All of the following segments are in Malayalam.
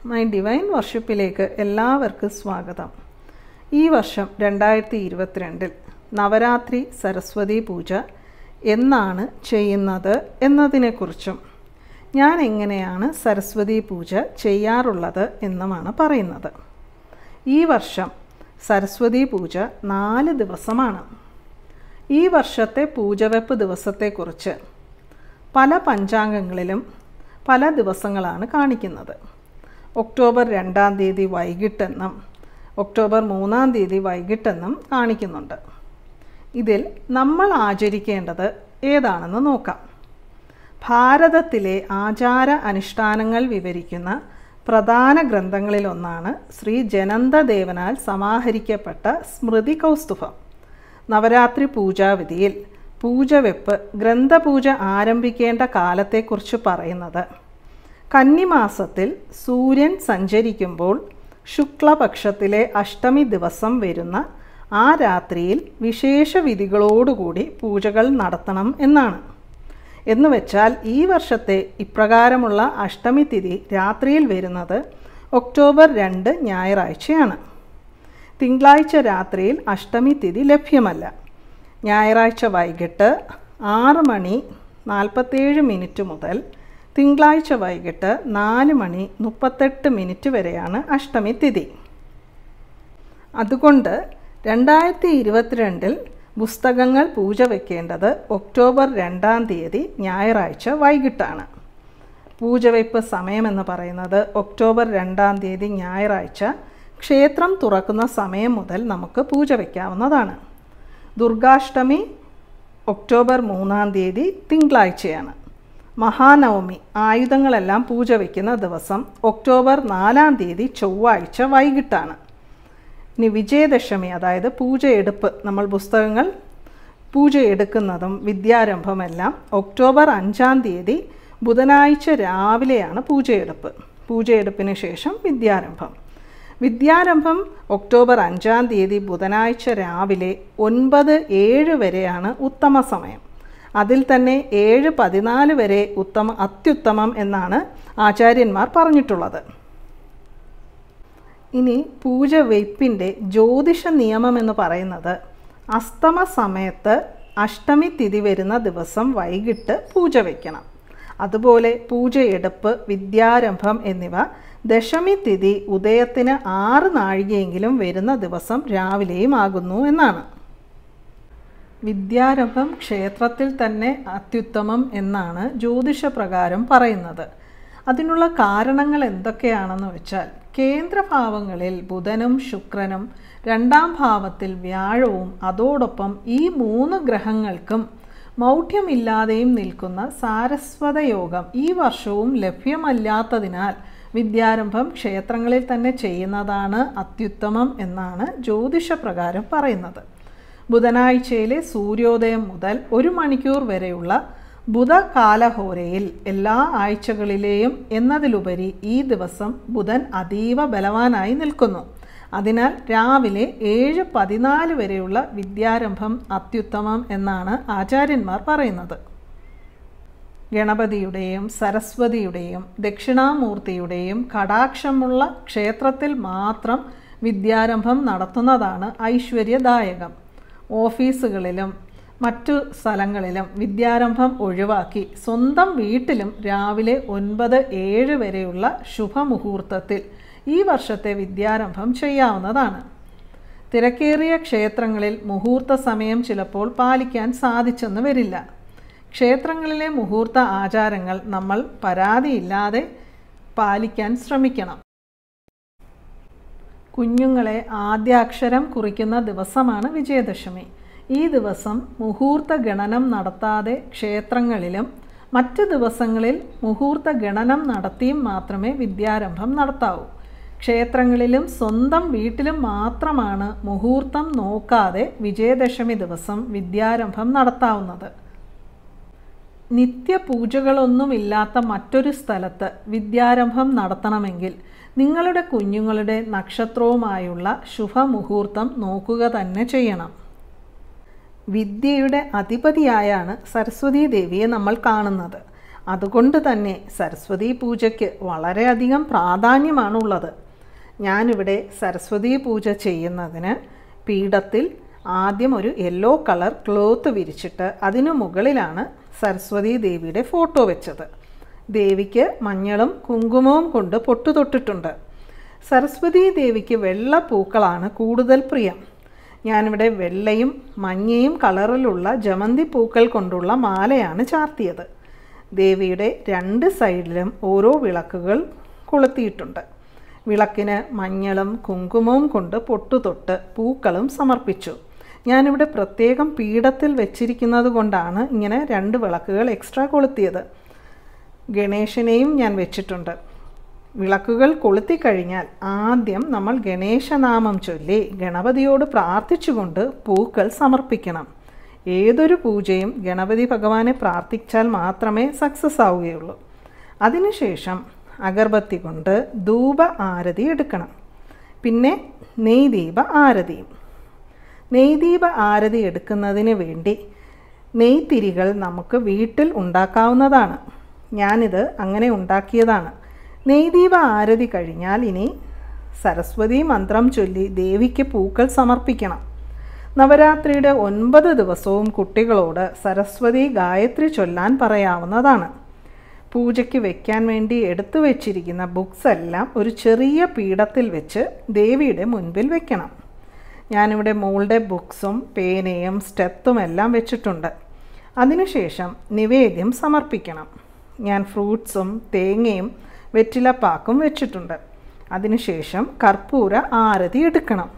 മൈ ഡിവൈൻ വർഷിപ്പിലേക്ക് എല്ലാവർക്കും സ്വാഗതം ഈ വർഷം രണ്ടായിരത്തി ഇരുപത്തിരണ്ടിൽ നവരാത്രി സരസ്വതി പൂജ എന്നാണ് ചെയ്യുന്നത് എന്നതിനെക്കുറിച്ചും ഞാൻ എങ്ങനെയാണ് സരസ്വതി പൂജ ചെയ്യാറുള്ളത് എന്നുമാണ് പറയുന്നത് ഈ വർഷം സരസ്വതി പൂജ നാല് ദിവസമാണ് ഈ വർഷത്തെ പൂജവെപ്പ് ദിവസത്തെക്കുറിച്ച് പല പഞ്ചാംഗങ്ങളിലും പല ദിവസങ്ങളാണ് കാണിക്കുന്നത് ഒക്ടോബർ രണ്ടാം തീയതി വൈകിട്ടെന്നും ഒക്ടോബർ മൂന്നാം തീയതി വൈകിട്ടെന്നും കാണിക്കുന്നുണ്ട് ഇതിൽ നമ്മൾ ആചരിക്കേണ്ടത് ഏതാണെന്ന് നോക്കാം ഭാരതത്തിലെ ആചാര അനുഷ്ഠാനങ്ങൾ വിവരിക്കുന്ന പ്രധാന ഗ്രന്ഥങ്ങളിലൊന്നാണ് ശ്രീ ജനന്തദേവനാൽ സമാഹരിക്കപ്പെട്ട സ്മൃതി കൗസ്തുഭം നവരാത്രി പൂജാവിധിയിൽ പൂജവെപ്പ് ഗ്രന്ഥപൂജ ആരംഭിക്കേണ്ട കാലത്തെക്കുറിച്ച് പറയുന്നത് കന്നിമാസത്തിൽ സൂര്യൻ സഞ്ചരിക്കുമ്പോൾ ശുക്ലപക്ഷത്തിലെ അഷ്ടമി ദിവസം വരുന്ന ആ രാത്രിയിൽ വിശേഷ വിധികളോടുകൂടി പൂജകൾ നടത്തണം എന്നാണ് എന്നുവെച്ചാൽ ഈ വർഷത്തെ ഇപ്രകാരമുള്ള അഷ്ടമി തിഥി രാത്രിയിൽ വരുന്നത് ഒക്ടോബർ രണ്ട് ഞായറാഴ്ചയാണ് തിങ്കളാഴ്ച രാത്രിയിൽ അഷ്ടമി തിഥി ലഭ്യമല്ല ഞായറാഴ്ച വൈകിട്ട് ആറ് മണി നാൽപ്പത്തേഴ് മിനിറ്റ് മുതൽ തിങ്കളാഴ്ച വൈകിട്ട് നാല് മണി മുപ്പത്തെട്ട് മിനിറ്റ് വരെയാണ് അഷ്ടമി തിഥി അതുകൊണ്ട് രണ്ടായിരത്തി ഇരുപത്തിരണ്ടിൽ പുസ്തകങ്ങൾ പൂജ വയ്ക്കേണ്ടത് ഒക്ടോബർ രണ്ടാം തീയതി ഞായറാഴ്ച വൈകിട്ടാണ് പൂജവയ്പ്പ് സമയമെന്ന് പറയുന്നത് ഒക്ടോബർ രണ്ടാം തീയതി ഞായറാഴ്ച ക്ഷേത്രം തുറക്കുന്ന സമയം മുതൽ നമുക്ക് പൂജ വയ്ക്കാവുന്നതാണ് ദുർഗാഷ്ടമി ഒക്ടോബർ മൂന്നാം തീയതി തിങ്കളാഴ്ചയാണ് മഹാനവമി ആയുധങ്ങളെല്ലാം പൂജ വയ്ക്കുന്ന ദിവസം ഒക്ടോബർ നാലാം തീയതി ചൊവ്വാഴ്ച വൈകിട്ടാണ് ഇനി വിജയദശമി അതായത് പൂജയെടുപ്പ് നമ്മൾ പുസ്തകങ്ങൾ പൂജയെടുക്കുന്നതും വിദ്യാരംഭമെല്ലാം ഒക്ടോബർ അഞ്ചാം തീയതി ബുധനാഴ്ച രാവിലെയാണ് പൂജയെടുപ്പ് പൂജയെടുപ്പിന് ശേഷം വിദ്യാരംഭം വിദ്യാരംഭം ഒക്ടോബർ അഞ്ചാം തീയതി ബുധനാഴ്ച രാവിലെ ഒൻപത് ഏഴ് വരെയാണ് ഉത്തമ സമയം അതിൽ തന്നെ ഏഴ് പതിനാല് വരെ ഉത്തമ അത്യുത്തമം എന്നാണ് ആചാര്യന്മാർ പറഞ്ഞിട്ടുള്ളത് ഇനി പൂജ വെയ്പ്പിൻ്റെ ജ്യോതിഷ നിയമം എന്ന് പറയുന്നത് അസ്തമ സമയത്ത് അഷ്ടമി തിഥി വരുന്ന ദിവസം വൈകിട്ട് പൂജ വയ്ക്കണം അതുപോലെ പൂജയെടുപ്പ് വിദ്യാരംഭം എന്നിവ ദശമി തിഥി ഉദയത്തിന് ആറ് നാഴികയെങ്കിലും വരുന്ന ദിവസം രാവിലെയും ആകുന്നു എന്നാണ് വിദ്യാരംഭം ക്ഷേത്രത്തിൽ തന്നെ അത്യുത്തമം എന്നാണ് ജ്യോതിഷപ്രകാരം പറയുന്നത് അതിനുള്ള കാരണങ്ങൾ എന്തൊക്കെയാണെന്ന് വെച്ചാൽ കേന്ദ്രഭാവങ്ങളിൽ ബുധനും ശുക്രനും രണ്ടാം ഭാവത്തിൽ വ്യാഴവും അതോടൊപ്പം ഈ മൂന്ന് ഗ്രഹങ്ങൾക്കും മൗഢ്യമില്ലാതെയും നിൽക്കുന്ന സാരസ്വത യോഗം ഈ വർഷവും ലഭ്യമല്ലാത്തതിനാൽ വിദ്യാരംഭം ക്ഷേത്രങ്ങളിൽ തന്നെ ചെയ്യുന്നതാണ് അത്യുത്തമം എന്നാണ് ജ്യോതിഷപ്രകാരം പറയുന്നത് ബുധനാഴ്ചയിലെ സൂര്യോദയം മുതൽ ഒരു മണിക്കൂർ വരെയുള്ള ബുധകാലഹോരയിൽ എല്ലാ ആഴ്ചകളിലെയും എന്നതിലുപരി ഈ ദിവസം ബുധൻ അതീവ ബലവാനായി നിൽക്കുന്നു അതിനാൽ രാവിലെ ഏഴ് പതിനാല് വരെയുള്ള വിദ്യാരംഭം അത്യുത്തമം എന്നാണ് ആചാര്യന്മാർ പറയുന്നത് ഗണപതിയുടെയും സരസ്വതിയുടെയും ദക്ഷിണാമൂർത്തിയുടെയും കടാക്ഷമുള്ള ക്ഷേത്രത്തിൽ മാത്രം വിദ്യാരംഭം നടത്തുന്നതാണ് ഐശ്വര്യദായകം ഓഫീസുകളിലും മറ്റു സ്ഥലങ്ങളിലും വിദ്യാരംഭം ഒഴിവാക്കി സ്വന്തം വീട്ടിലും രാവിലെ ഒൻപത് ഏഴ് വരെയുള്ള ശുഭമുഹൂർത്തത്തിൽ ഈ വർഷത്തെ വിദ്യാരംഭം ചെയ്യാവുന്നതാണ് തിരക്കേറിയ ക്ഷേത്രങ്ങളിൽ മുഹൂർത്ത സമയം ചിലപ്പോൾ പാലിക്കാൻ സാധിച്ചെന്ന് വരില്ല ക്ഷേത്രങ്ങളിലെ മുഹൂർത്ത ആചാരങ്ങൾ നമ്മൾ പരാതിയില്ലാതെ പാലിക്കാൻ ശ്രമിക്കണം കുഞ്ഞുങ്ങളെ ആദ്യാക്ഷരം കുറിക്കുന്ന ദിവസമാണ് വിജയദശമി ഈ ദിവസം മുഹൂർത്ത ഗണനം നടത്താതെ ക്ഷേത്രങ്ങളിലും മറ്റ് ദിവസങ്ങളിൽ മുഹൂർത്ത ഗണനം നടത്തിയും മാത്രമേ വിദ്യാരംഭം നടത്താവൂ ക്ഷേത്രങ്ങളിലും സ്വന്തം വീട്ടിലും മാത്രമാണ് മുഹൂർത്തം നോക്കാതെ വിജയദശമി ദിവസം വിദ്യാരംഭം നടത്താവുന്നത് നിത്യപൂജകളൊന്നുമില്ലാത്ത മറ്റൊരു സ്ഥലത്ത് വിദ്യാരംഭം നടത്തണമെങ്കിൽ നിങ്ങളുടെ കുഞ്ഞുങ്ങളുടെ നക്ഷത്രവുമായുള്ള ശുഭമുഹൂർത്തം നോക്കുക തന്നെ ചെയ്യണം വിദ്യയുടെ അധിപതിയായാണ് സരസ്വതീ ദേവിയെ നമ്മൾ കാണുന്നത് അതുകൊണ്ട് തന്നെ സരസ്വതി പൂജയ്ക്ക് വളരെയധികം പ്രാധാന്യമാണുള്ളത് ഞാനിവിടെ സരസ്വതി പൂജ ചെയ്യുന്നതിന് പീഠത്തിൽ ആദ്യം ഒരു യെല്ലോ കളർ ക്ലോത്ത് വിരിച്ചിട്ട് അതിനു മുകളിലാണ് സരസ്വതി ദേവിയുടെ ഫോട്ടോ വെച്ചത് ദേവിക്ക് മഞ്ഞളും കുങ്കുമവും കൊണ്ട് പൊട്ടു തൊട്ടിട്ടുണ്ട് സരസ്വതി ദേവിക്ക് വെള്ള പൂക്കളാണ് കൂടുതൽ പ്രിയം ഞാനിവിടെ വെള്ളയും മഞ്ഞയും കളറിലുള്ള ജമന്തി പൂക്കൾ കൊണ്ടുള്ള മാലയാണ് ചാർത്തിയത് ദേവിയുടെ രണ്ട് സൈഡിലും ഓരോ വിളക്കുകൾ കൊളുത്തിയിട്ടുണ്ട് വിളക്കിന് മഞ്ഞളും കുങ്കുമവും കൊണ്ട് പൊട്ടുതൊട്ട് പൂക്കളും സമർപ്പിച്ചു ഞാനിവിടെ പ്രത്യേകം പീഠത്തിൽ വെച്ചിരിക്കുന്നത് കൊണ്ടാണ് ഇങ്ങനെ രണ്ട് വിളക്കുകൾ എക്സ്ട്രാ കൊളുത്തിയത് ഗണേശനെയും ഞാൻ വെച്ചിട്ടുണ്ട് വിളക്കുകൾ കൊളുത്തിക്കഴിഞ്ഞാൽ ആദ്യം നമ്മൾ ഗണേശനാമം ചൊല്ലി ഗണപതിയോട് പ്രാർത്ഥിച്ചുകൊണ്ട് പൂക്കൾ സമർപ്പിക്കണം ഏതൊരു പൂജയും ഗണപതി ഭഗവാനെ പ്രാർത്ഥിച്ചാൽ മാത്രമേ സക്സസ് ആവുകയുള്ളൂ അതിനുശേഷം അഗർബത്തി കൊണ്ട് ധൂപ ആരതി എടുക്കണം പിന്നെ നെയ്ദീപ ആരതിയും നെയ്ദീപ ആരതി എടുക്കുന്നതിന് വേണ്ടി നെയ്ത്തിരികൾ നമുക്ക് വീട്ടിൽ ഉണ്ടാക്കാവുന്നതാണ് ഞാനിത് അങ്ങനെ ഉണ്ടാക്കിയതാണ് നെയ്ദീപ ആരതി കഴിഞ്ഞാൽ ഇനി സരസ്വതി മന്ത്രം ചൊല്ലി ദേവിക്ക് പൂക്കൾ സമർപ്പിക്കണം നവരാത്രിയുടെ ഒൻപത് ദിവസവും കുട്ടികളോട് സരസ്വതി ഗായത്രി ചൊല്ലാൻ പറയാവുന്നതാണ് പൂജയ്ക്ക് വെക്കാൻ വേണ്ടി എടുത്തു വെച്ചിരിക്കുന്ന ബുക്സ് എല്ലാം ഒരു ചെറിയ പീഠത്തിൽ വെച്ച് ദേവിയുടെ മുൻപിൽ വെക്കണം ഞാനിവിടെ മോളുടെ ബുക്സും പേനയും സ്റ്റെത്തും എല്ലാം വെച്ചിട്ടുണ്ട് അതിനുശേഷം നിവേദ്യം സമർപ്പിക്കണം ഞാൻ ഫ്രൂട്ട്സും തേങ്ങയും വെറ്റിലപ്പാക്കും വെച്ചിട്ടുണ്ട് അതിനുശേഷം കർപ്പൂര ആരതി എടുക്കണം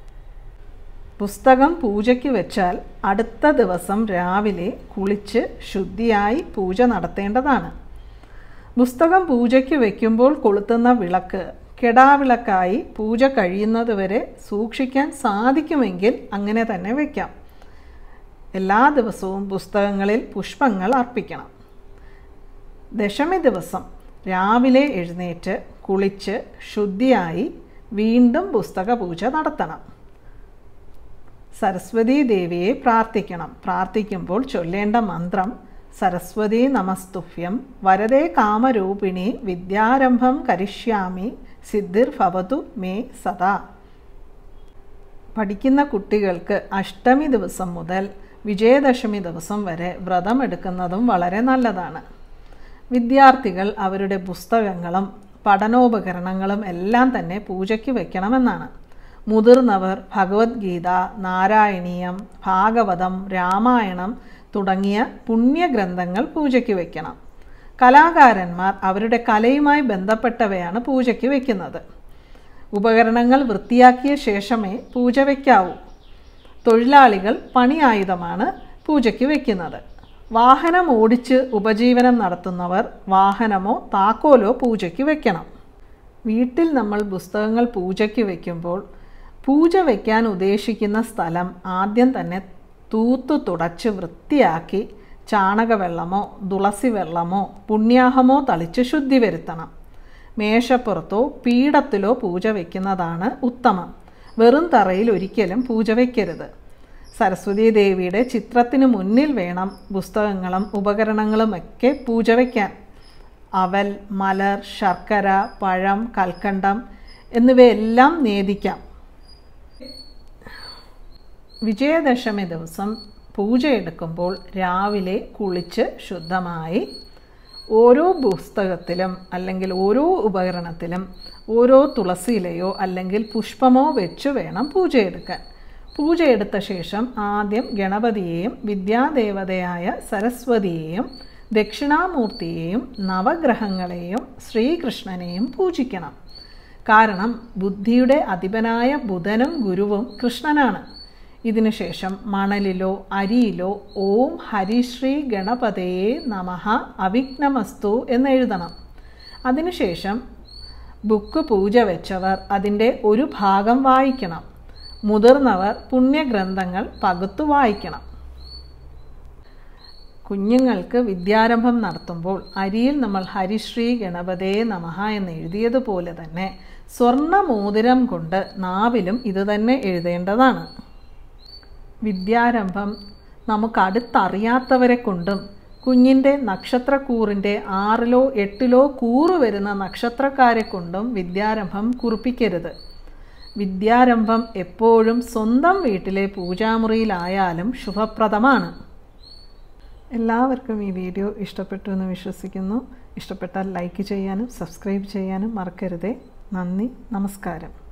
പുസ്തകം പൂജയ്ക്ക് വെച്ചാൽ അടുത്ത ദിവസം രാവിലെ കുളിച്ച് ശുദ്ധിയായി പൂജ നടത്തേണ്ടതാണ് പുസ്തകം പൂജയ്ക്ക് വയ്ക്കുമ്പോൾ കൊളുത്തുന്ന വിളക്ക് കെടാവിളക്കായി പൂജ കഴിയുന്നതുവരെ സൂക്ഷിക്കാൻ സാധിക്കുമെങ്കിൽ അങ്ങനെ തന്നെ വയ്ക്കാം എല്ലാ ദിവസവും പുസ്തകങ്ങളിൽ പുഷ്പങ്ങൾ അർപ്പിക്കണം ദശമി ദിവസം രാവിലെ എഴുന്നേറ്റ് കുളിച്ച് ശുദ്ധിയായി വീണ്ടും പുസ്തക പൂജ നടത്തണം സരസ്വതി ദേവിയെ പ്രാർത്ഥിക്കണം പ്രാർത്ഥിക്കുമ്പോൾ ചൊല്ലേണ്ട മന്ത്രം സരസ്വതി നമസ്തുഭ്യം വരദേ കാമരൂപിണി വിദ്യാരംഭം കരിഷ്യാമി സിദ്ധിർ ഭവതു മേ സദാ പഠിക്കുന്ന കുട്ടികൾക്ക് അഷ്ടമി ദിവസം മുതൽ വിജയദശമി ദിവസം വരെ വ്രതമെടുക്കുന്നതും വളരെ നല്ലതാണ് വിദ്യാർത്ഥികൾ അവരുടെ പുസ്തകങ്ങളും പഠനോപകരണങ്ങളും എല്ലാം തന്നെ പൂജയ്ക്ക് വയ്ക്കണമെന്നാണ് മുതിർന്നവർ ഭഗവത്ഗീത നാരായണീയം ഭാഗവതം രാമായണം തുടങ്ങിയ പുണ്യഗ്രന്ഥങ്ങൾ പൂജയ്ക്ക് വയ്ക്കണം കലാകാരന്മാർ അവരുടെ കലയുമായി ബന്ധപ്പെട്ടവയാണ് പൂജയ്ക്ക് വയ്ക്കുന്നത് ഉപകരണങ്ങൾ വൃത്തിയാക്കിയ ശേഷമേ പൂജ വയ്ക്കാവൂ തൊഴിലാളികൾ പണി ആയുധമാണ് പൂജയ്ക്ക് വയ്ക്കുന്നത് വാഹനം ഓടിച്ച് ഉപജീവനം നടത്തുന്നവർ വാഹനമോ താക്കോലോ പൂജയ്ക്ക് വയ്ക്കണം വീട്ടിൽ നമ്മൾ പുസ്തകങ്ങൾ പൂജയ്ക്ക് വയ്ക്കുമ്പോൾ പൂജ വയ്ക്കാൻ ഉദ്ദേശിക്കുന്ന സ്ഥലം ആദ്യം തന്നെ തൂത്തു തുടച്ച് വൃത്തിയാക്കി ചാണകവെള്ളമോ തുളസി വെള്ളമോ പുണ്യാഹമോ തളിച്ച് ശുദ്ധി വരുത്തണം മേശപ്പുറത്തോ പീഠത്തിലോ പൂജ വയ്ക്കുന്നതാണ് ഉത്തമം വെറും തറയിൽ ഒരിക്കലും പൂജ വയ്ക്കരുത് സരസ്വതി ദേവിയുടെ ചിത്രത്തിന് മുന്നിൽ വേണം പുസ്തകങ്ങളും ഉപകരണങ്ങളുമൊക്കെ പൂജ വയ്ക്കാൻ അവൽ മലർ ശർക്കര പഴം കൽക്കണ്ടം എന്നിവയെല്ലാം നേദിക്കാം വിജയദശമി ദിവസം പൂജ എടുക്കുമ്പോൾ രാവിലെ കുളിച്ച് ശുദ്ധമായി ഓരോ പുസ്തകത്തിലും അല്ലെങ്കിൽ ഓരോ ഉപകരണത്തിലും ഓരോ തുളസിയിലയോ അല്ലെങ്കിൽ പുഷ്പമോ വെച്ച് വേണം പൂജ എടുക്കാൻ പൂജ എടുത്ത ശേഷം ആദ്യം ഗണപതിയെയും വിദ്യാദേവതയായ സരസ്വതിയെയും ദക്ഷിണാമൂർത്തിയെയും നവഗ്രഹങ്ങളെയും ശ്രീകൃഷ്ണനെയും പൂജിക്കണം കാരണം ബുദ്ധിയുടെ അധിപനായ ബുധനും ഗുരുവും കൃഷ്ണനാണ് ഇതിനുശേഷം മണലിലോ അരിയിലോ ഓം ഹരിശ്രീ ഗണപതയെ നമഃ അവിഘ്നമസ്തു എന്നെഴുതണം അതിനുശേഷം ബുക്ക് പൂജ വെച്ചവർ അതിൻ്റെ ഒരു ഭാഗം വായിക്കണം മുതിർന്നവർ പുണ്യഗ്രന്ഥങ്ങൾ പകുത്തു വായിക്കണം കുഞ്ഞുങ്ങൾക്ക് വിദ്യാരംഭം നടത്തുമ്പോൾ അരിയിൽ നമ്മൾ ഹരിശ്രീ ഗണപതേ നമഃ എന്ന് എഴുതിയതുപോലെ തന്നെ സ്വർണ്ണ മോതിരം കൊണ്ട് നാവിലും ഇത് തന്നെ എഴുതേണ്ടതാണ് വിദ്യാരംഭം നമുക്ക് അടുത്തറിയാത്തവരെ കൊണ്ടും കുഞ്ഞിൻ്റെ നക്ഷത്രക്കൂറിൻ്റെ ആറിലോ എട്ടിലോ കൂറ് വരുന്ന നക്ഷത്രക്കാരെ കൊണ്ടും വിദ്യാരംഭം കുറിപ്പിക്കരുത് വിദ്യാരംഭം എപ്പോഴും സ്വന്തം വീട്ടിലെ പൂജാമുറിയിലായാലും ശുഭപ്രദമാണ് എല്ലാവർക്കും ഈ വീഡിയോ ഇഷ്ടപ്പെട്ടു എന്ന് വിശ്വസിക്കുന്നു ഇഷ്ടപ്പെട്ടാൽ ലൈക്ക് ചെയ്യാനും സബ്സ്ക്രൈബ് ചെയ്യാനും മറക്കരുതേ നന്ദി നമസ്കാരം